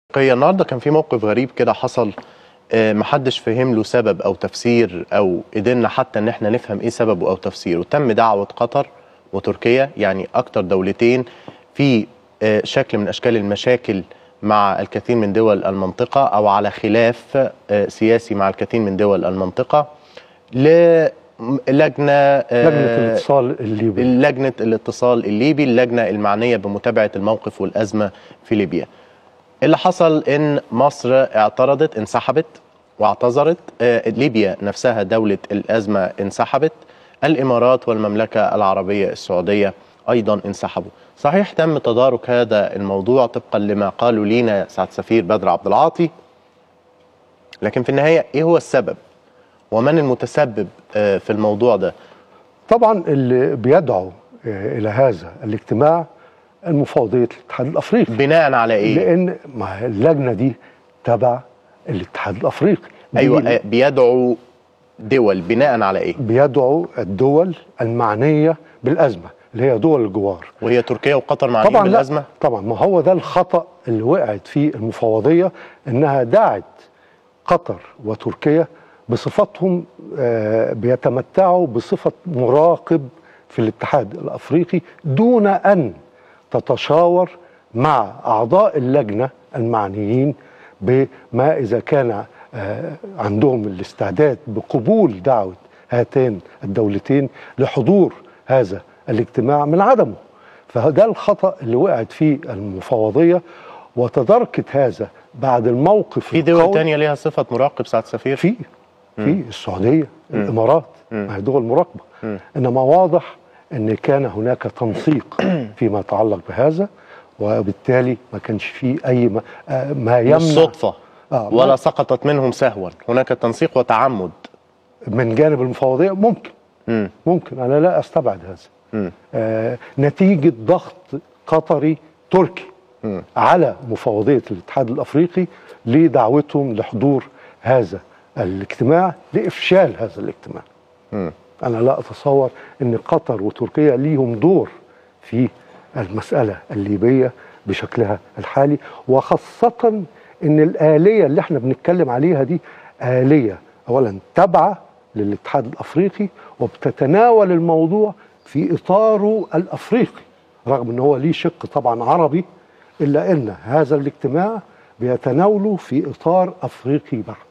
هي النهارده كان في موقف غريب كده حصل آه، محدش فهم له سبب او تفسير او قدرنا حتى ان احنا نفهم ايه سببه او تفسيره تم دعوه قطر وتركيا يعني اكتر دولتين في آه، شكل من اشكال المشاكل مع الكثير من دول المنطقه او على خلاف آه، سياسي مع الكثير من دول المنطقه للجنه لجنه الاتصال الليبي لجنه الاتصال الليبي اللجنه المعنيه بمتابعه الموقف والازمه في ليبيا اللي حصل ان مصر اعترضت انسحبت واعتذرت آه، ليبيا نفسها دولة الأزمة انسحبت الإمارات والمملكة العربية السعودية أيضا انسحبوا صحيح تم تدارك هذا الموضوع طبقا لما قالوا لينا سعد سفير بدر عبد العاطي لكن في النهاية إيه هو السبب ومن المتسبب آه، في الموضوع ده طبعا اللي بيدعو آه، الى هذا الاجتماع المفوضيه الاتحاد الافريقي بناء على إيه لان ما اللجنه دي تبع الاتحاد الافريقي دي أيوة آه، بيدعو دول بناء على إيه بيدعو الدول المعنيه بالازمه اللي هي دول الجوار وهي تركيا وقطر معنيين طبعا لا بالأزمة طبعا ما هو ده الخطا اللي وقعت فيه المفوضيه انها دعت قطر وتركيا بصفتهم آه، بيتمتعوا بصفه مراقب في الاتحاد الافريقي دون ان تتشاور مع اعضاء اللجنه المعنيين بما اذا كان آه، عندهم الاستعداد بقبول دعوه هاتين الدولتين لحضور هذا الاجتماع من عدمه فده الخطا اللي وقعت فيه المفوضيه وتداركت هذا بعد الموقف في دول القوي تانية ليها صفة مراقب سعد سفير في في السعوديه الامارات ما هي دول مراقبه انما واضح ان كان هناك تنسيق فيما يتعلق بهذا وبالتالي ما كانش فيه اي ما, آه، ما يمنع بالصدفة آه، ما- ولا سقطت منهم سهوا هناك تنسيق وتعمد من جانب المفوضيه ممكن مم. ممكن انا لا استبعد هذا مم. آه نتيجه ضغط قطري تركي مم. على مفوضيه الاتحاد الافريقي لدعوتهم لحضور هذا الاجتماع لافشال هذا الاجتماع مم. انا لا اتصور ان قطر وتركيا ليهم دور في المساله الليبيه بشكلها الحالي وخاصه ان الاليه اللي احنا بنتكلم عليها دي اليه اولا تابعه للاتحاد الافريقي وبتتناول الموضوع في اطاره الافريقي رغم ان هو ليه شق طبعا عربي الا ان هذا الاجتماع بيتناوله في اطار افريقي بحت